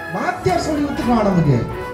வாத்தியார் சொல்லி கொடுத்துருவான் நமக்கு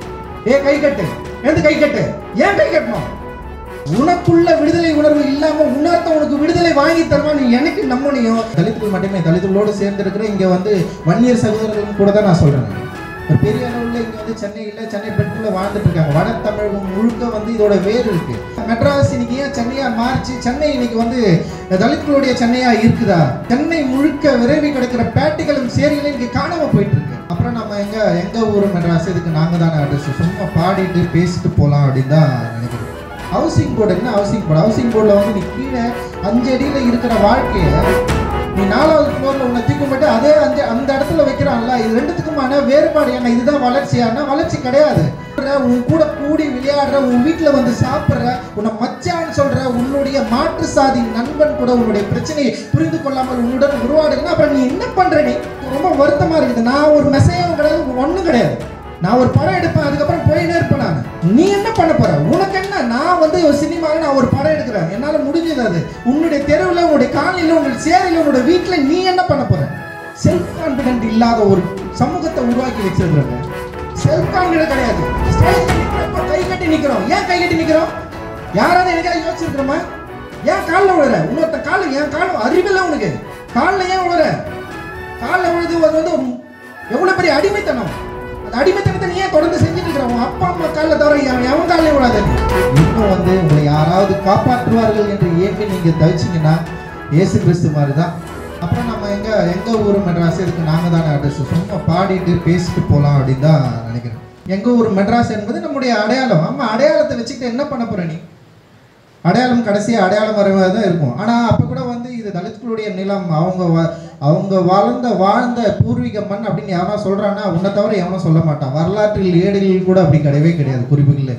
ஏ கை கட்டு எந்த கை கட்டு ஏன் கை கட்டணும் உனக்குள்ள விடுதலை உணர்வு இல்லாம உணர்த்த உனக்கு விடுதலை வாங்கி தருவான் நீ எனக்கு நம்பனையும் தலித்துகள் மட்டுமே தலித்துகளோடு சேர்ந்து இருக்கிற இங்க வந்து வன்னியர் சகோதரர்கள் கூட தான் நான் சொல்றேன் ஒரு பெரிய அளவில் இங்க வந்து சென்னையில் சென்னை பெட்குள்ள வாழ்ந்துட்டு இருக்காங்க வட தமிழகம் முழுக்க வந்து இதோட வேர் இருக்கு மெட்ராஸ் இன்னைக்கு ஏன் சென்னையா மாறிச்சு சென்னை இன்னைக்கு வந்து தலித்துகளுடைய சென்னையா இருக்குதா சென்னை முழுக்க விரைவி கிடக்கிற பேட்டிகளும் சேரிகளும் இங்க காணாம போயிட்டு இருக்கு அப்புறம் நம்ம எங்க எங்க ஊர் மெட்ராஸ் இதுக்கு நாங்க தானே அட்ரஸ் சும்மா பாடிட்டு பேசிட்டு போலாம் அப்படின்னு தான் நினைக்கிறேன் ஹவுசிங் போர்டு என்ன ஹவுசிங் போர்டு ஹவுசிங் போர்டில் வந்து நீ கீழே அஞ்சு அடியில் இருக்கிற வாழ்க்கையை நீ நாலாவது ஃப்ளோரில் உன்னை தூக்கும்போட்டு அதே அஞ்சு அந்த இடத்துல வைக்கிறான்ல இது ரெண்டுத்துக்குமான வேறுபாடு என்ன இதுதான் வளர்ச்சியானா வளர்ச்சி கிடையாது உன் கூட கூடி விளையாடுற உன் வீட்டில் வந்து சாப்பிட்ற உன்னை மச்சான்னு சொல்ற உன்னுடைய மாற்று சாதி நண்பன் கூட உன்னுடைய பிரச்சனையை புரிந்து கொள்ளாமல் உன்னுடன் உருவாடுங்கன்னா அப்புறம் நீ என்ன பண்ற நீ ரொம்ப வருத்தமா இருக்குது நான் ஒரு மெசேஜும் கிடையாது ஒன்றும் கிடையாது நான் ஒரு படம் எடுப்பேன் அதுக்கப்புறம் போயினே இருப்பேன் நான் நீ என்ன பண்ண போற உனக்கு என்ன நான் வந்து ஒரு சினிமாவில் நான் ஒரு படம் எடுக்கிறேன் என்னால் முடிஞ்சது அது உன்னுடைய தெருவில் உன்னுடைய காலையில் உன்னுடைய சேரியில் உன்னுடைய வீட்டில் நீ என்ன பண்ண போற செல்ஃப் கான்பிடென்ட் இல்லாத ஒரு சமூகத்தை உருவாக்கி வச்சிருக்கிறாங்க செல்ஃப் கான்பிடென்ட் கிடையாது ஸ்டேஜ்ல நிக்கிறப்ப கை கட்டி நிக்கிறோம் ஏன் கை கட்டி நிக்கிறோம் யாராவது எனக்காவது யோசிச்சிருக்கிறோமா ஏன் காலில் விழுற இன்னொருத்த காலில் ஏன் காலம் அறிவில்லை உனக்கு காலில் ஏன் விழுற காலில் விழுது அது வந்து எவ்வளவு பெரிய அடிமைத்தனம் அந்த அடிமைத்தனத்தை நீ ஏன் தொடர்ந்து செஞ்சுட்டு இருக்கிற உன் அப்பா அம்மா காலில் தவிர எவன் எவன் காலில் விடாது இன்னும் வந்து உங்களை யாராவது காப்பாற்றுவார்கள் என்று ஏங்கி நீங்க தவிச்சிங்கன்னா இயேசு கிறிஸ்து மாதிரி தான் அப்புறம் நம்ம எங்க எங்க ஊர் மெட்ராஸ் இதுக்கு நாங்க தானே அட்ரஸ் சும்மா பாடிட்டு பேசிட்டு போலாம் அப்படின்னு தான் நினைக்கிறேன் எங்க ஊர் மெட்ராஸ் என்பது நம்முடைய அடையாளம் ஆமா அடையாளத்தை வச்சுக்கிட்டு என்ன பண்ண போற நீ அடையாளம் கடைசியாக அடையாளம் வர மாதிரி தான் இருக்கும் ஆனால் அப்போ கூட வந்து இது தலித்துகளுடைய நிலம் அவங்க வ- அவங்க வளர்ந்த வாழ்ந்த பூர்வீக மண் அப்படின்னு எவனா சொல்கிறான்னா உன்னை தவிர எவனும் சொல்ல மாட்டான் வரலாற்றில் ஏடுகளில் கூட அப்படி கிடையவே கிடையாது குறிப்புகளில்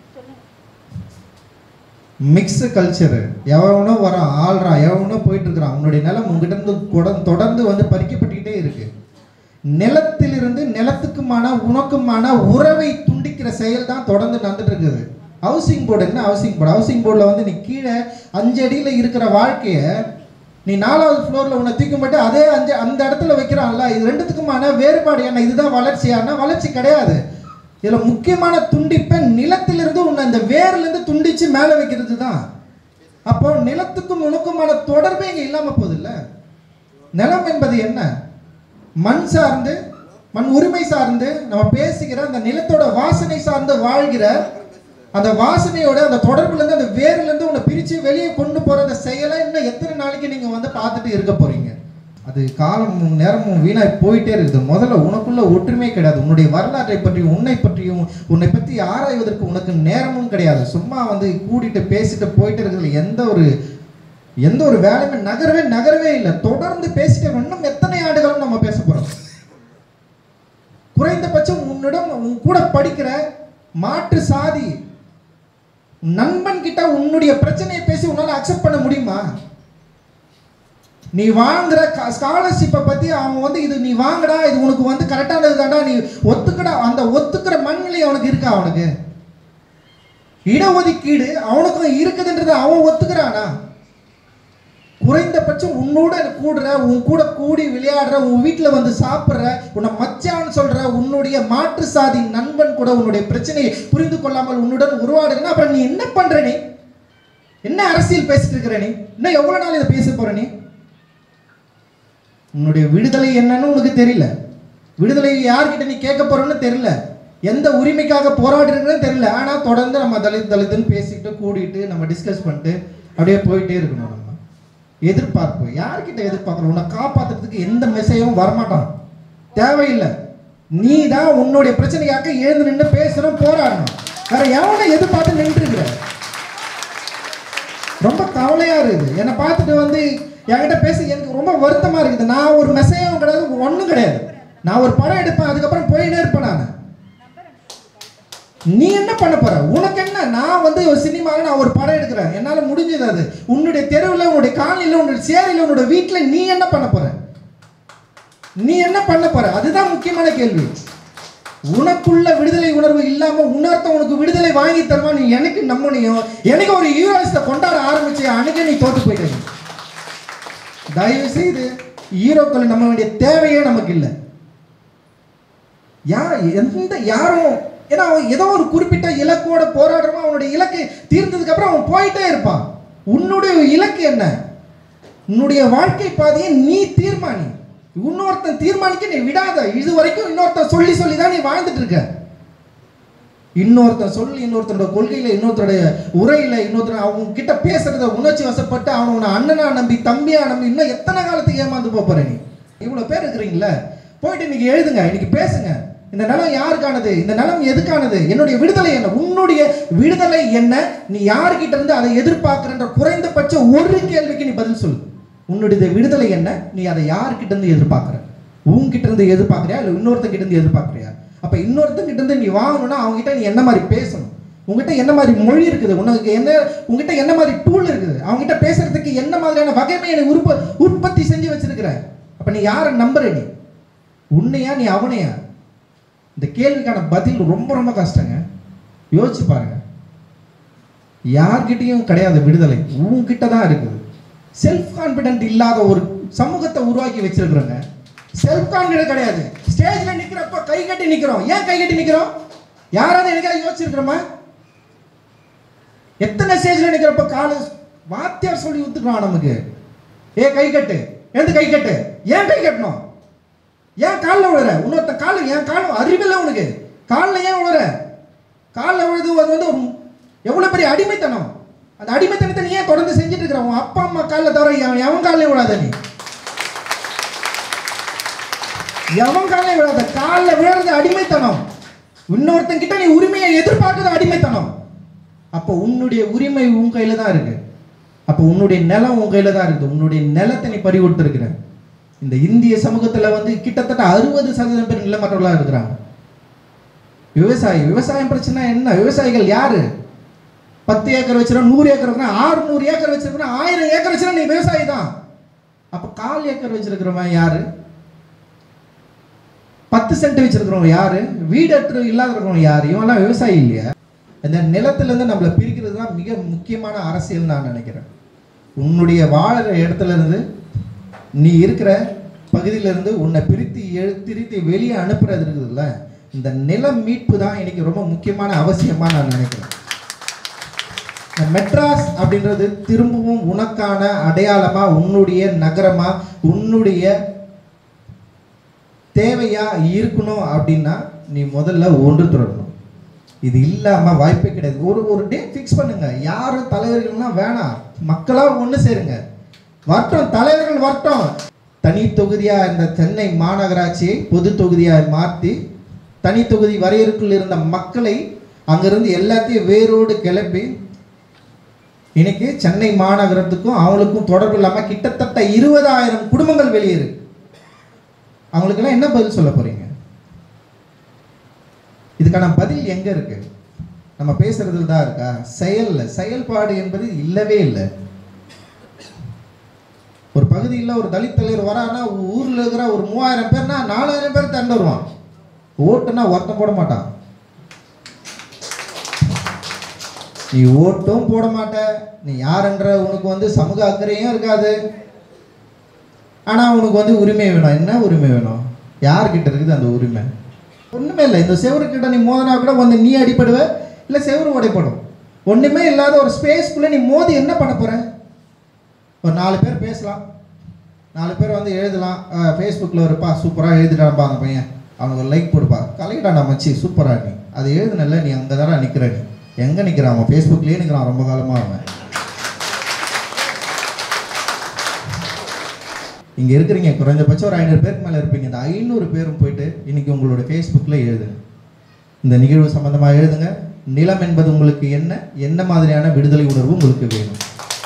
மிக்ஸு கல்ச்சரு எவனோ வரான் ஆள்றான் எவனோ போயிட்டு இருக்கிறான் உன்னுடைய நிலம் உங்ககிட்ட இருந்து கொட- தொடர்ந்து வந்து பறிக்கப்பட்டுக்கிட்டே இருக்கு நிலத்திலிருந்து நிலத்துக்குமான உனக்குமான உறவை துண்டிக்கிற செயல் தான் தொடர்ந்து நடந்துட்டு இருக்குது ஹவுசிங் போர்டு என்ன ஹவுசிங் போர்டு ஹவுசிங் போர்டில் வந்து நீ கீழே அஞ்சு அடியில் இருக்கிற வாழ்க்கையை நீ நாலாவது ஃப்ளோரில் உன்னை தூக்கும்போட்டு அதே அஞ்சு அந்த இடத்துல வைக்கிறான்ல இது ரெண்டுத்துக்குமான வேறுபாடு என்ன இதுதான் வளர்ச்சியானா வளர்ச்சி கிடையாது இதில் முக்கியமான துண்டிப்பை நிலத்திலிருந்து உன்னை இந்த வேர்லேருந்து துண்டிச்சு மேலே வைக்கிறது தான் அப்போ நிலத்துக்கும் உனக்குமான தொடர்பே இங்கே இல்லாமல் போகுதுல்ல நிலம் என்பது என்ன மண் சார்ந்து மண் உரிமை சார்ந்து நம்ம பேசுகிற அந்த நிலத்தோட வாசனை சார்ந்து வாழ்கிற அந்த வாசனையோட அந்த தொடர்புல இருந்து அந்த வேர்ல இருந்து உன்னை பிரிச்சு வெளியே கொண்டு போற அந்த செயலை இன்னும் எத்தனை நாளைக்கு நீங்க வந்து பார்த்துட்டு இருக்க போறீங்க அது காலமும் நேரமும் வீணாய் போயிட்டே இருக்குது முதல்ல உனக்குள்ள ஒற்றுமை கிடையாது உன்னுடைய வரலாற்றை பற்றியும் உன்னை பற்றியும் உன்னை பற்றி ஆராய்வதற்கு உனக்கு நேரமும் கிடையாது சும்மா வந்து கூட்டிட்டு பேசிட்டு போயிட்டு இருக்கிறதுல எந்த ஒரு எந்த ஒரு வேலையுமே நகரவே நகரவே இல்லை தொடர்ந்து பேசிட்டே இருக்கோம். இன்னும் எத்தனை ஆண்டுகளும் நம்ம பேச போறோம் குறைந்தபட்சம் உன்னிடம் உன் கூட படிக்கிற மாற்று சாதி நண்பன் கிட்ட உன்னுடைய பிரச்சனையை பேசி உன்னால அக்செப்ட் பண்ண முடியுமா நீ வாங்குற ஸ்காலர்ஷிப்பை பத்தி அவன் வந்து இது நீ வாங்குடா இது உனக்கு வந்து கரெக்டானது தான்டா நீ ஒத்துக்கடா அந்த ஒத்துக்கிற மண்நிலை அவனுக்கு இருக்கா அவனுக்கு இடஒதுக்கீடு அவனுக்கும் இருக்குதுன்றதை அவன் ஒத்துக்கிறானா குறைந்தபட்சம் உன்னோட கூடுற உன் கூட கூடி விளையாடுற உன் வீட்டில் வந்து சாப்பிட்ற உன்னை மச்சான்னு சொல்ற உன்னுடைய மாற்று சாதி நண்பன் கூட உன்னுடைய பிரச்சனையை புரிந்து கொள்ளாமல் உன்னுடன் உருவாடுறனா அப்புறம் நீ என்ன பண்ற நீ என்ன அரசியல் பேசிட்டு இருக்கிற நீ இன்னும் எவ்வளவு நாள் இதை பேச போற நீ உன்னுடைய விடுதலை என்னன்னு உனக்கு தெரியல விடுதலை யார்கிட்ட நீ கேட்க போறன்னு தெரியல எந்த உரிமைக்காக போராடுறதுன்னு தெரியல ஆனா தொடர்ந்து நம்ம தலித் தலித்துன்னு பேசிக்கிட்டு கூடிட்டு நம்ம டிஸ்கஸ் பண்ணிட்டு அப்படியே போயிட்டே இருக்கணும் நம்ம எதிர்பார்ப்பு யார்கிட்ட எதிர்பார்க்கணும் உன்னை காப்பாத்துறதுக்கு எந்த மெசேஜும் வரமாட்டான் தேவையில்லை நீ தான் உன்னுடைய பிரச்சனைக்காக எழுந்து நின்று பேசணும் போராடணும் வேற எவனை எதிர்பார்த்து நின்றுருக்கிற ரொம்ப கவலையா இருக்குது என்னை பார்த்துட்டு வந்து என்கிட்ட பேச எனக்கு ரொம்ப வருத்தமா இருக்குது நான் ஒரு மெசேஜும் கிடையாது ஒன்றும் கிடையாது நான் ஒரு படம் எடுப்பேன் அதுக்கப்புறம் போயிட்டே இருப்பேன் நான் நீ என்ன பண்ண போற உனக்கு என்ன நான் வந்து ஒரு சினிமாவில் நான் ஒரு படம் எடுக்கிறேன் என்னால் முடிஞ்சது அது உன்னுடைய தெருவில் உன்னுடைய காலனியில் உன்னுடைய சேரியில் உன்னுடைய வீட்டில் நீ என்ன பண்ண போற நீ என்ன பண்ண போற அதுதான் முக்கியமான கேள்வி உனக்குள்ள விடுதலை உணர்வு இல்லாம உணர்த்த உனக்கு விடுதலை வாங்கி தருவான் நீ எனக்கு நம்பனையும் எனக்கு ஒரு ஹீரோயிஸ்ட கொண்டாட ஆரம்பிச்சு அன்னைக்கே நீ தோத்து போயிட்டீங்க தயவு செய்து ஹீரோக்களை நம்ப வேண்டிய தேவையே நமக்கு இல்லை யா எந்த யாரும் ஏன்னா அவன் ஏதோ ஒரு குறிப்பிட்ட இலக்கோட போராடுறவன் அவனுடைய இலக்கு தீர்ந்ததுக்கு அப்புறம் அவன் போயிட்டே இருப்பான் உன்னுடைய இலக்கு என்ன உன்னுடைய வாழ்க்கை பாதையை நீ தீர்மானி இன்னொருத்தன் தீர்மானிக்க நீ விடாத இது வரைக்கும் இன்னொருத்தன் சொல்லி சொல்லி தான் நீ வாழ்ந்துட்டு இருக்க இன்னொருத்தன் சொல்லி இன்னொருத்தனோட கொள்கையில இன்னொருத்தருடைய உரையில இன்னொருத்தர் அவங்க கிட்ட பேசுறத உணர்ச்சி வசப்பட்டு அவன் உன்னை அண்ணனா நம்பி தம்பியா நம்பி இன்னும் எத்தனை காலத்துக்கு ஏமாந்து போப் போற நீ இவ்வளவு பேர் இருக்கிறீங்களா போயிட்டு இன்னைக்கு எழுதுங்க இன்னைக்கு பேசுங்க இந்த நிலம் யாருக்கானது இந்த நிலம் எதுக்கானது என்னுடைய விடுதலை என்ன உன்னுடைய விடுதலை என்ன நீ யார்கிட்ட இருந்து அதை எதிர்பார்க்கிறன்ற குறைந்தபட்ச ஒரு கேள்விக்கு நீ பதில் சொல்லு உன்னுடைய விடுதலை என்ன நீ அதை யார்கிட்ட இருந்து எதிர்பார்க்கிற உன்கிட்ட இருந்து எதிர்பார்க்கறியா இல்லை இன்னொருத்தன் கிட்ட இருந்து எதிர்பார்க்கறியா அப்ப இன்னொருத்தன் கிட்ட இருந்து நீ வாங்கணும்னா அவங்க கிட்ட நீ என்ன மாதிரி பேசணும் உங்ககிட்ட என்ன மாதிரி மொழி இருக்குது உனக்கு என்ன உங்ககிட்ட என்ன மாதிரி டூல் இருக்குது அவங்க கிட்ட பேசுறதுக்கு என்ன மாதிரியான வகைமை நீ உற்ப உற்பத்தி செஞ்சு வச்சிருக்கிற அப்ப நீ யாரை நம்புற நீ உன்னையா நீ அவனையா இந்த கேள்விக்கான பதில் ரொம்ப ரொம்ப கஷ்டங்க யோசிச்சு பாருங்க யார்கிட்டயும் கிடையாது விடுதலை உன்கிட்ட தான் இருக்குது செல்ஃப் கான்பிடென்ட் இல்லாத ஒரு சமூகத்தை உருவாக்கி வச்சிருக்கிறோங்க செல்ஃப் கான்பிடென்ட் கிடையாது ஸ்டேஜ்ல நிக்கிறப்ப கை கட்டி நிக்கிறோம் ஏன் கை கட்டி நிக்கிறோம் யாராவது எனக்காவது யோசிச்சிருக்கிறோமா எத்தனை ஸ்டேஜ்ல நிக்கிறப்ப காலு வாத்தியார் சொல்லி ஊத்துக்கிறான் நமக்கு ஏ கை கட்டு எந்த கை கட்டு ஏன் கை கட்டணும் ஏன் காலில் விழுற இன்னொருத்த கால் ஏன் கால் அறிவில்லை உனக்கு காலில் ஏன் விழுற காலில் விழுது அது வந்து ஒரு எவ்வளோ பெரிய அடிமைத்தனம் அந்த அடிமைத்தனத்தை நீ ஏன் தொடர்ந்து செஞ்சுட்டு இருக்கிற உன் அப்பா அம்மா காலில் தவிர எவன் எவன் காலில் விழாத நீ எவன் காலில் விழாத காலில் விழுறது அடிமைத்தனம் இன்னொருத்தன் கிட்ட நீ உரிமையை எதிர்பார்க்கறது அடிமைத்தனம் அப்போ உன்னுடைய உரிமை உன் கையில தான் இருக்கு அப்போ உன்னுடைய நிலம் உன் கையில தான் இருக்குது உன்னுடைய நிலத்தை நீ பறி கொடுத்துருக்கிற இந்த இந்திய சமூகத்துல வந்து கிட்டத்தட்ட அறுபது சதவீதம் பேர் நிலமற்றவர்களா இருக்கிறாங்க விவசாயி விவசாயம் பிரச்சனை என்ன விவசாயிகள் யாரு பத்து ஏக்கர் வச்சிருக்கோம் நூறு ஏக்கர் வைக்கிறோம் ஆறுநூறு ஏக்கர் வச்சிருக்கிறோம் ஆயிரம் ஏக்கர் வச்சிருக்கோம் நீ விவசாயி தான் அப்ப கால் ஏக்கர் வச்சிருக்கிறவன் யாரு பத்து சென்ட் வச்சிருக்கிறவங்க யாரு வீடற்று இல்லாத இருக்கிறவங்க யாரு இவன்லாம் விவசாயி இல்லையா இந்த நிலத்துல இருந்து நம்மளை பிரிக்கிறது தான் மிக முக்கியமான அரசியல் நான் நினைக்கிறேன் உன்னுடைய வாழுற இடத்துல இருந்து நீ இருக்கிற பகுதியில இருந்து உன்னை பிரித்து எழு திரித்து வெளியே அனுப்புறது இருக்குதுல்ல இந்த நிலம் மீட்பு தான் இன்னைக்கு ரொம்ப முக்கியமான அவசியமா நான் நினைக்கிறேன் இந்த மெட்ராஸ் அப்படின்றது திரும்பவும் உனக்கான அடையாளமா உன்னுடைய நகரமா உன்னுடைய தேவையா இருக்கணும் அப்படின்னா நீ முதல்ல ஒன்று தொடரணும் இது இல்லாம வாய்ப்பே கிடையாது ஒரு ஒரு டேட் ஃபிக்ஸ் பண்ணுங்க யாரும் தலைவர்கள்லாம் வேணாம் மக்களா ஒன்று சேருங்க வரட்டும் தலைவர்கள் வரட்டும் தனி தொகுதியா இந்த சென்னை மாநகராட்சியை பொது தொகுதியா மாற்றி தனி தொகுதி வரையறுக்குள் இருந்த மக்களை அங்கிருந்து எல்லாத்தையும் வேரோடு கிளப்பி இன்னைக்கு சென்னை மாநகரத்துக்கும் அவங்களுக்கும் தொடர்பு இல்லாம கிட்டத்தட்ட இருபதாயிரம் குடும்பங்கள் வெளியேறு அவங்களுக்கெல்லாம் என்ன பதில் சொல்ல போறீங்க இதுக்கான பதில் எங்க இருக்கு நம்ம பேசுறதுல தான் இருக்கா செயல்ல செயல்பாடு என்பது இல்லவே இல்லை ஒரு பகுதியில் ஒரு தலித் தலைவர் வரான்னா ஊர்ல இருக்கிற ஒரு மூவாயிரம் பேர்னா நாலாயிரம் பேர் திரண்டு வருவான் ஓட்டுனா ஒருத்தன் போட மாட்டான் நீ ஓட்டும் போட மாட்ட நீ யாருன்ற உனக்கு வந்து சமூக அக்கறையும் இருக்காது ஆனா உனக்கு வந்து உரிமை வேணும் என்ன உரிமை வேணும் யார்கிட்ட இருக்குது அந்த உரிமை ஒண்ணுமே இல்லை இந்த செவரு கிட்ட நீ மோதினா கூட வந்து நீ அடிப்படுவ இல்லை செவரு உடைப்படும் ஒண்ணுமே இல்லாத ஒரு ஸ்பேஸ்க்குள்ள நீ மோதி என்ன பண்ண போற ஒரு நாலு பேர் பேசலாம் நாலு பேர் வந்து எழுதலாம் ஃபேஸ்புக்கில் ஒருப்பா சூப்பராக எழுதிட்டான்ப்பா அந்த பையன் அவனுக்கு ஒரு லைக் போடுப்பா கலையிடாண்டா மச்சி சூப்பரா நீ அது எழுதுனல நீ அங்கே தானே நிற்கிற நீ எங்கே நிற்கிறான் அவன் ஃபேஸ்புக்லேயே நிற்கிறான் ரொம்ப காலமாக அவன் இங்கே இருக்கிறீங்க குறைஞ்சபட்சம் ஒரு ஐநூறு பேருக்கு மேலே இருப்பீங்க இந்த ஐநூறு பேரும் போயிட்டு இன்னைக்கு உங்களோட ஃபேஸ்புக்கில் எழுதுங்க இந்த நிகழ்வு சம்பந்தமாக எழுதுங்க நிலம் என்பது உங்களுக்கு என்ன என்ன மாதிரியான விடுதலை உணர்வு உங்களுக்கு வேணும்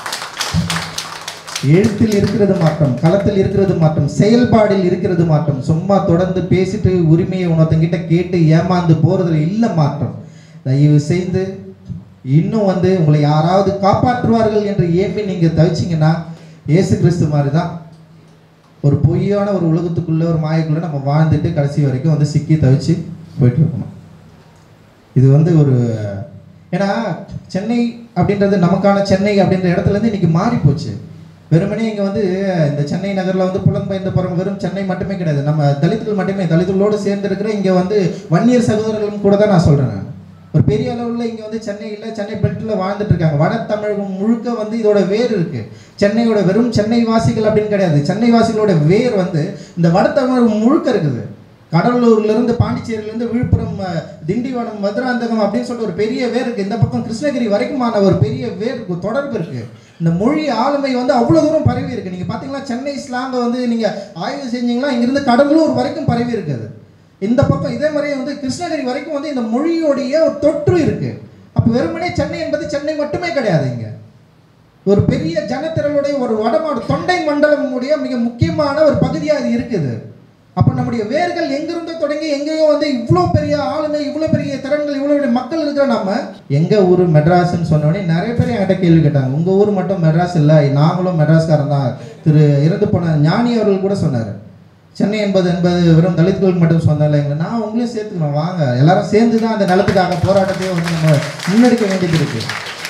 எழுத்தில் இருக்கிறது மாற்றம் களத்தில் இருக்கிறது மாற்றம் செயல்பாடில் இருக்கிறது மாற்றம் சும்மா தொடர்ந்து பேசிட்டு உரிமையை உணர்த்தங்கிட்ட கேட்டு ஏமாந்து போறதுல இல்ல மாற்றம் தயவு செய்து இன்னும் வந்து உங்களை யாராவது காப்பாற்றுவார்கள் என்று ஏம்பி நீங்க தவிச்சிங்கன்னா இயேசு கிறிஸ்து மாதிரி தான் ஒரு பொய்யான ஒரு உலகத்துக்குள்ள ஒரு மாயக்குள்ள நம்ம வாழ்ந்துட்டு கடைசி வரைக்கும் வந்து சிக்கி தவிச்சு போயிட்டு இருக்கணும் இது வந்து ஒரு ஏன்னா சென்னை அப்படின்றது நமக்கான சென்னை அப்படின்ற இடத்துல இருந்து இன்னைக்கு மாறி போச்சு வெறுமனே இங்கே வந்து இந்த சென்னை நகரில் வந்து புலம்பெயர்ந்து போகிறவங்க வெறும் சென்னை மட்டுமே கிடையாது நம்ம தலித்துகள் மட்டுமே தலித்துகளோடு சேர்ந்து இருக்கிற இங்கே வந்து வன்னியர் சகோதரர்களும் கூட தான் நான் சொல்கிறேன் நான் ஒரு பெரிய அளவில் இங்கே வந்து சென்னையில் சென்னை பெல்ட்டில் வாழ்ந்துட்டு இருக்காங்க வட தமிழகம் முழுக்க வந்து இதோட வேர் இருக்கு சென்னையோட வெறும் சென்னை வாசிகள் அப்படின்னு கிடையாது சென்னை வாசிகளோட வேர் வந்து இந்த வட தமிழகம் முழுக்க இருக்குது கடலூர்லேருந்து பாண்டிச்சேரியிலேருந்து விழுப்புரம் அஹ், திண்டிவனம் மதுராந்தகம் அப்படின்னு சொல்லிட்டு ஒரு பெரிய வேர் இருக்குது இந்த பக்கம் கிருஷ்ணகிரி வரைக்குமான ஒரு பெரிய வேர் இருக்கு, தொடர்பு இருக்குது இந்த மொழி ஆளுமை வந்து அவ்வளோ தூரம் பரவி இருக்கு நீங்கள் பார்த்தீங்கன்னா சென்னை ஸ்லாங்கை வந்து நீங்கள் ஆய்வு செஞ்சீங்கன்னா இங்கிருந்து கடலூர் வரைக்கும் பரவி இருக்குது இந்த பக்கம் இதே மாதிரியே வந்து கிருஷ்ணகிரி வரைக்கும் வந்து இந்த மொழியோடைய ஒரு தொற்று இருக்கு அப்போ வெறுமனே சென்னை என்பது சென்னை மட்டுமே கிடையாது இங்க ஒரு பெரிய ஜனத்திரளுடைய ஒரு வடமாடு தொண்டை மண்டலமுடைய மிக முக்கியமான ஒரு பகுதியாக இது இருக்குது அப்போ நம்முடைய வேர்கள் எங்கிருந்தோ தொடங்கி எங்கேயோ வந்து இவ்வளோ பெரிய ஆளுமை இவ்வளோ பெரிய திறன்கள் இவ்வளோ பெரிய மக்கள் இருக்கிற நம்ம எங்க ஊர் மெட்ராஸ்ன்னு சொன்ன உடனே நிறைய பேர் என்கிட்ட கேள்வி கேட்டாங்க உங்க ஊர் மட்டும் மெட்ராஸ் இல்லை நாங்களும் மெட்ராஸ்காரன் தான் திரு இறந்து போன ஞானி அவர்கள் கூட சொன்னார் சென்னை என்பது என்பது வெறும் தலித்துகளுக்கு மட்டும் சொந்தம் இல்லைங்களா நான் உங்களையும் சேர்த்துக்கணும் வாங்க எல்லாரும் சேர்ந்து தான் அந்த நிலத்துக்காக போராட்டத்தையே வந்து நம்ம முன்னெடுக்க வேண்டியது இருக்கு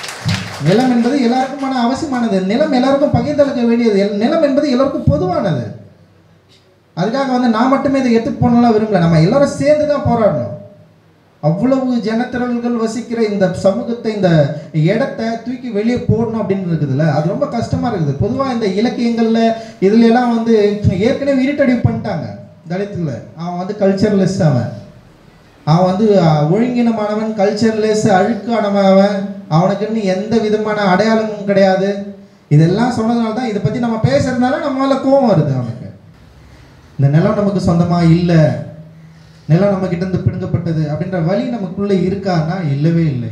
நிலம் என்பது எல்லாருக்குமான அவசியமானது நிலம் எல்லாருக்கும் பகிர்ந்தளிக்க வேண்டியது எல்- நிலம் என்பது எல்லாருக்கும் பொதுவானது அதுக்காக வந்து நான் மட்டுமே இதை எடுத்து போனலாம் விரும்பல நம்ம எல்லாரும் சேர்ந்து தான் போராடணும் அவ்வளவு ஜனத்திரல்கள் வசிக்கிற இந்த சமூகத்தை இந்த இடத்தை தூக்கி வெளியே போடணும் அப்படின்னு இருக்குதுல்ல அது ரொம்ப கஷ்டமா இருக்குது பொதுவாக இந்த இலக்கியங்கள்ல இதுல எல்லாம் வந்து ஏற்கனவே இருட்டடிவு பண்ணிட்டாங்க தலித்துல அவன் வந்து கல்ச்சர்லெஸ் அவன் அவன் வந்து அஹ், ஒழுங்கினமானவன் கல்ச்சர்லெஸ் அழுக்கானவன் அவன் அவனுக்குன்னு எந்த விதமான அடையாளமும் கிடையாது இதெல்லாம் சொன்னதுனால தான் இதை பத்தி நம்ம பேசுறதுனால நம்ம மேல கோவம் வருது அவனுக்கு இந்த நிலம் நமக்கு சொந்தமா இல்லை நிலம் நம்ம கிட்ட இருந்து பிடுங்கப்பட்டது அப்படின்ற வழி நமக்குள்ள இருக்கான்னா இல்லவே இல்லை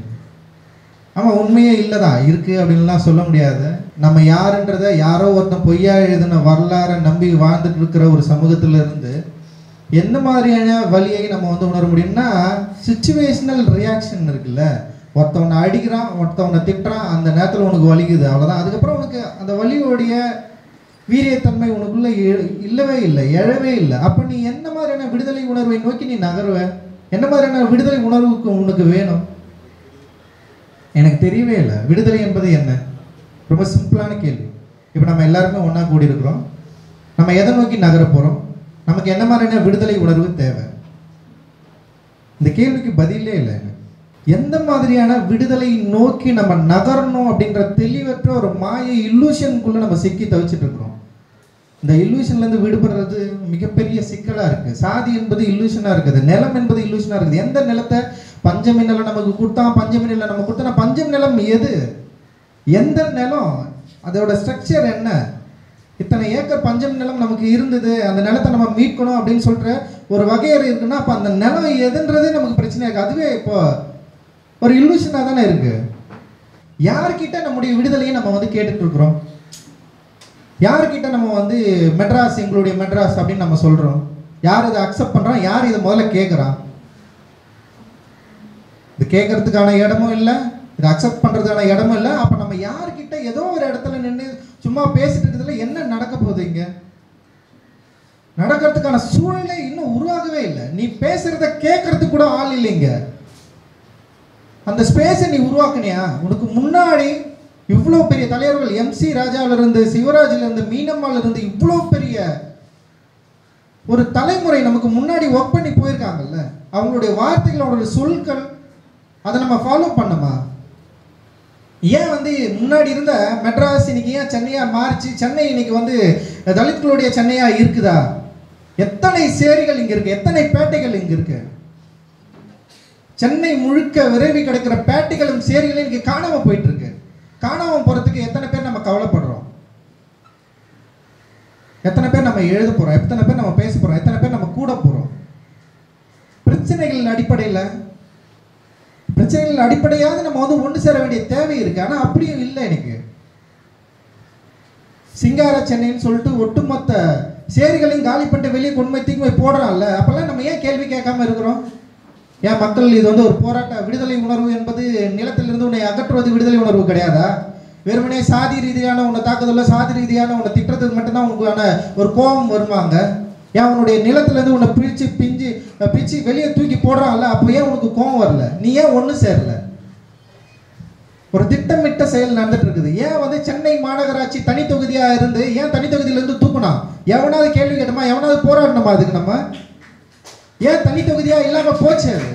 ஆமா உண்மையே இல்லைதான் இருக்கு அப்படின்லாம் சொல்ல முடியாது நம்ம யாருன்றத யாரோ ஒருத்தன் பொய்யா எழுதின வரலாறை நம்பி வாழ்ந்துட்டு இருக்கிற ஒரு சமூகத்துல இருந்து எந்த மாதிரியான வழியை நம்ம வந்து உணர முடியும்னா சுச்சுவேஷனல் ரியாக்ஷன் இருக்குல்ல ஒருத்தவனை அடிக்கிறான் ஒருத்தவனை திட்டுறான் அந்த நேரத்தில் உனக்கு வலிக்குது அவ்வளோதான் அதுக்கப்புறம் உனக்கு அந்த வலியோடைய வீரியத்தன்மை உனக்குள்ள எ- இல்லவே இல்லை எழவே இல்லை அப்போ நீ என்ன மாதிரியான விடுதலை உணர்வை நோக்கி நீ நகருவ என்ன மாதிரியான விடுதலை உணர்வுக்கு உனக்கு வேணும் எனக்கு தெரியவே இல்லை விடுதலை என்பது என்ன ரொம்ப சிம்பிளான கேள்வி இப்போ நம்ம எல்லாருமே ஒன்றா கூடி இருக்கிறோம் நம்ம எதை நோக்கி நகர போகிறோம் நமக்கு என்ன மாதிரியான விடுதலை உணர்வு தேவை இந்த கேள்விக்கு பதிலே இல்லை எனக்கு. எந்த மாதிரியான விடுதலை நோக்கி நம்ம நகரணும் அப்படின்ற தெளிவற்ற ஒரு மாய இல்லூஷனுக்குள்ள நம்ம சிக்கி தவிச்சிட்டு இருக்கிறோம் இந்த illusionல இருந்து விடுபடுறது மிகப்பெரிய சிக்கலா இருக்கு சாதி என்பது இல்லூஷனா இருக்குது நிலம் என்பது இல்லூஷனா இருக்குது எந்த நிலத்தை பஞ்சமி நிலம் நமக்கு கொடுத்தான் பஞ்சமி நிலம் நம்ம கொடுத்தா பஞ்சம் நிலம் எது எந்த நிலம் அதோட ஸ்ட்ரக்சர் என்ன இத்தனை ஏக்கர் பஞ்சம் நிலம் நமக்கு இருந்தது அந்த நிலத்தை நம்ம மீட்கணும் அப்படின்னு சொல்ற ஒரு வகையறை இருக்குன்னா அப்போ அந்த நிலம் எதுன்றதே நமக்கு பிரச்சனை இருக்கு அதுவே இப்போ ஒரு இல்லூஷனாக தானே இருக்கு யார்கிட்ட நம்முடைய விடுதலையை நம்ம வந்து கேட்டுட்டு இருக்கிறோம் யார்கிட்ட நம்ம வந்து மெட்ராஸ் எங்களுடைய மெட்ராஸ் அப்படின்னு நம்ம சொல்றோம் யார் இதை அக்செப்ட் பண்றான் யார் இதை முதல்ல கேட்குறான் இது கேட்கறதுக்கான இடமும் இல்லை இதை அக்செப்ட் பண்றதுக்கான இடமும் இல்லை அப்ப நம்ம யார்கிட்ட ஏதோ ஒரு இடத்துல நின்று சும்மா பேசிட்டு இருக்கிறதுல என்ன நடக்க போகுது இங்க நடக்கிறதுக்கான சூழ்நிலை இன்னும் உருவாகவே இல்லை நீ பேசுறத கேட்கறதுக்கு கூட ஆள் இல்லைங்க அந்த ஸ்பேஸை நீ உருவாக்குனியா உனக்கு முன்னாடி இவ்வளோ பெரிய தலைவர்கள் எம்சி ராஜாவில இருந்து சிவராஜில இருந்து மீனம்மால இருந்து இவ்வளோ பெரிய ஒரு தலைமுறை நமக்கு முன்னாடி ஒர்க் பண்ணி போயிருக்காங்கல்ல அவங்களுடைய வார்த்தைகள் அவங்களுடைய சொற்கள் அதை நம்ம ஃபாலோ பண்ணோமா ஏன் வந்து முன்னாடி இருந்த மெட்ராஸ் இன்னைக்கு ஏன் சென்னையா மாறிச்சு சென்னை இன்னைக்கு வந்து தலித்களுடைய சென்னையா இருக்குதா எத்தனை சேரிகள் இங்க இருக்கு எத்தனை பேட்டைகள் இங்க இருக்கு சென்னை முழுக்க விரைவி கிடக்கிற பேட்டைகளும் சேரிகளும் இன்னைக்கு காணாம போயிட்டு இருக்கு காணாம போறதுக்கு எத்தனை பேர் நம்ம கவலைப்படுறோம் எத்தனை பேர் நம்ம எழுத போறோம் எத்தனை பேர் நம்ம பேச போறோம் எத்தனை பேர் நம்ம கூட போறோம் பிரச்சனைகள் அடிப்படையில் பிரச்சனைகள் அடிப்படையாவது நம்ம வந்து ஒன்று சேர வேண்டிய தேவை இருக்கு ஆனா அப்படியும் இல்லை எனக்கு சிங்கார சென்னைன்னு சொல்லிட்டு ஒட்டுமொத்த சேரிகளையும் காலி பண்ணிட்டு வெளியே கொண்டு போய் தூக்கி போய் போடுறான்ல அப்பெல்லாம் நம்ம ஏன் கேள்வி கேட்காம இருக்கிறோம் ஏன் மக்கள் இது வந்து ஒரு போராட்ட விடுதலை உணர்வு என்பது நிலத்திலிருந்து உன்னை அகற்றுவது விடுதலை உணர்வு கிடையாதா வெறுமனே சாதி ரீதியான உன்னை தாக்குதல்ல சாதி ரீதியான உன்னை திட்டுறதுக்கு மட்டும்தான் உனக்கான ஒரு கோபம் வருவாங்க ஏன் உன்னுடைய நிலத்திலேருந்து உன்னை பிரிச்சு பிஞ்சு அஹ், பிச்சு வெளியே தூக்கி போடுறான்ல அப்போ ஏன் உனக்கு கோபம் வரல நீ ஏன் ஒன்று சேரல ஒரு திட்டமிட்ட செயல் நடந்துட்டு இருக்குது ஏன் வந்து சென்னை மாநகராட்சி தனி தொகுதியா இருந்து ஏன் தனி தொகுதியில இருந்து தூக்கணும் எவனாவது கேள்வி கேட்டோமா எவனாவது போராடணுமா அதுக்கு நம்ம ஏன் தனி தொகுதியா இல்லாம போச்சு அது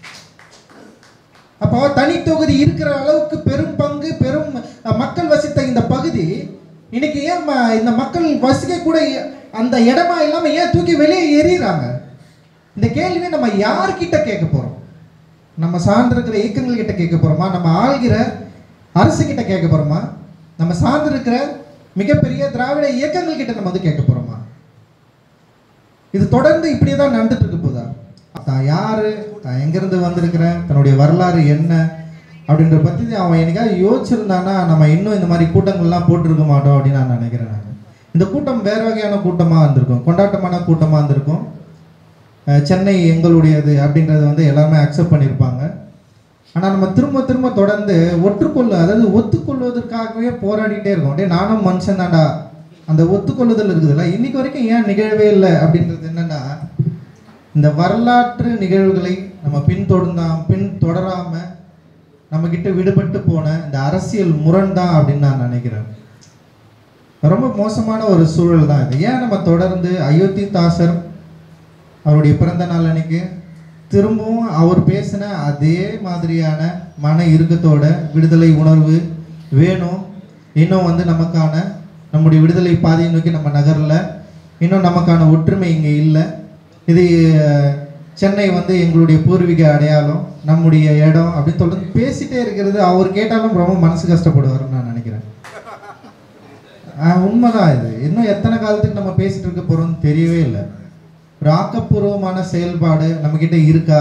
அப்போ தனி தொகுதி இருக்கிற அளவுக்கு பெரும் பங்கு பெரும் அஹ், மக்கள் வசித்த இந்த பகுதி இன்னைக்கு ஏன் ம- இந்த மக்கள் வசிக்க கூட அந்த இடமா இல்லாம ஏன் தூக்கி வெளியே எறிகிறாங்க இந்த கேள்வி நம்ம யார்கிட்ட கேட்க போறோம் நம்ம சார்ந்திருக்கிற இயக்கங்கள் கிட்ட கேட்க போறோமா நம்ம ஆள்கிற அரசு கிட்ட கேட்க போறோமா நம்ம சார்ந்திருக்கிற மிகப்பெரிய திராவிட இயக்கங்கள் கிட்ட நம்ம வந்து கேட்க போறோமா இது தொடர்ந்து இப்படியே தான் நடந்துட்டு இருக்க போதா தான் யாரு தான் எங்கிருந்து வந்திருக்கிறேன் தன்னுடைய வரலாறு என்ன அப்படின்ற பத்தி அவன் என்னைக்காவது யோசிச்சிருந்தானா நம்ம இன்னும் இந்த மாதிரி கூட்டங்கள்லாம் போட்டிருக்க மாட்டோம் அப்படின்னு நான் நினைக்கிறேன் நான் இந்த கூட்டம் வேற வகையான கூட்டமா இருந்திருக்கும் கொண்டாட்டமான கூட்டமா இருந்திருக்கும் அஹ் சென்னை எங்களுடையது அப்படின்றத வந்து எல்லாமே அக்செப்ட் பண்ணியிருப்பாங்க ஆனால் நம்ம திரும்ப திரும்ப தொடர்ந்து ஒற்றுக்கொள்ள அதாவது ஒத்துக்கொள்வதற்காகவே போராடிட்டே இருக்கோம் டேய் நானும் மனுஷன் தான்டா அந்த ஒத்துக்கொள்ளுதல் இருக்குதுல்ல இன்னைக்கு வரைக்கும் ஏன் நிகழவே இல்லை அப்படின்றது என்னன்னா இந்த வரலாற்று நிகழ்வுகளை நம்ம பின்தொடர்ந்தா பின் தொடராம நம்ம கிட்ட விடுபட்டு போன இந்த அரசியல் முரண் தான் அப்படின்னு நான் நினைக்கிறேன் ரொம்ப மோசமான ஒரு சூழல் தான் இது ஏன் நம்ம தொடர்ந்து அயோத்தி தாசர் அவருடைய பிறந்த நாள் அன்னைக்கு திரும்பவும் அவர் பேசின அதே மாதிரியான மன இறுக்கத்தோட விடுதலை உணர்வு வேணும் இன்னும் வந்து நமக்கான நம்முடைய விடுதலை பாதையை நோக்கி நம்ம நகரல இன்னும் நமக்கான ஒற்றுமை இங்கே இல்லை இது அஹ், சென்னை வந்து எங்களுடைய பூர்வீக அடையாளம் நம்முடைய இடம் அப்படின்னு தொடர்ந்து பேசிட்டே இருக்கிறது அவர் கேட்டாலும் ரொம்ப மனசு கஷ்டப்படுவாருன்னு நான் நினைக்கிறேன் ஆஹ் உண்மைதான் இது இன்னும் எத்தனை காலத்துக்கு நம்ம பேசிட்டு இருக்க போறோம்னு தெரியவே இல்லை ஒரு ஆக்கப்பூர்வமான செயல்பாடு நம்ம கிட்ட இருக்கா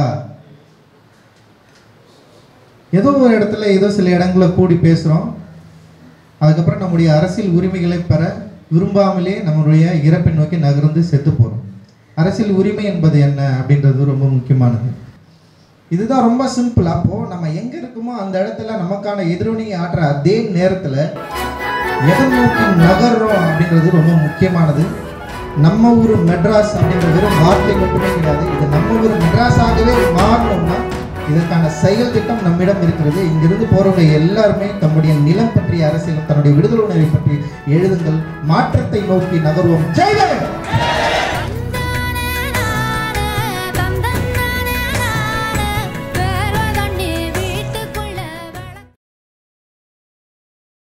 ஏதோ ஒரு இடத்துல ஏதோ சில இடங்களை கூடி பேசுறோம் அதுக்கப்புறம் நம்முடைய அரசியல் உரிமைகளை பெற விரும்பாமலே நம்மளுடைய இறப்பை நோக்கி நகர்ந்து செத்து போறோம் அரசியல் உரிமை என்பது என்ன அப்படின்றது ரொம்ப முக்கியமானது இதுதான் ரொம்ப சிம்பிள் அப்போ நம்ம எங்க இருக்கோமோ அந்த இடத்துல நமக்கான எதிரொலியை ஆற்ற அதே நேரத்துல எதை நோக்கி நகர்றோம் அப்படின்றது ரொம்ப முக்கியமானது நம்ம ஊர் மெட்ராஸ் அப்படின்ற வெறும் வார்த்தை மட்டுமே கிடையாது இது நம்ம ஊர் மெட்ராஸாகவே மாறணும்னா இதற்கான செயல் திட்டம் நம்மிடம் இருக்கிறது இங்கிருந்து போறவங்க எல்லாருமே தம்முடைய நிலம் பற்றிய அரசியல் தன்னுடைய விடுதலை உணர்வை பற்றி எழுதுங்கள் மாற்றத்தை நோக்கி நகர்வோம் ஜெய் ஜெகன்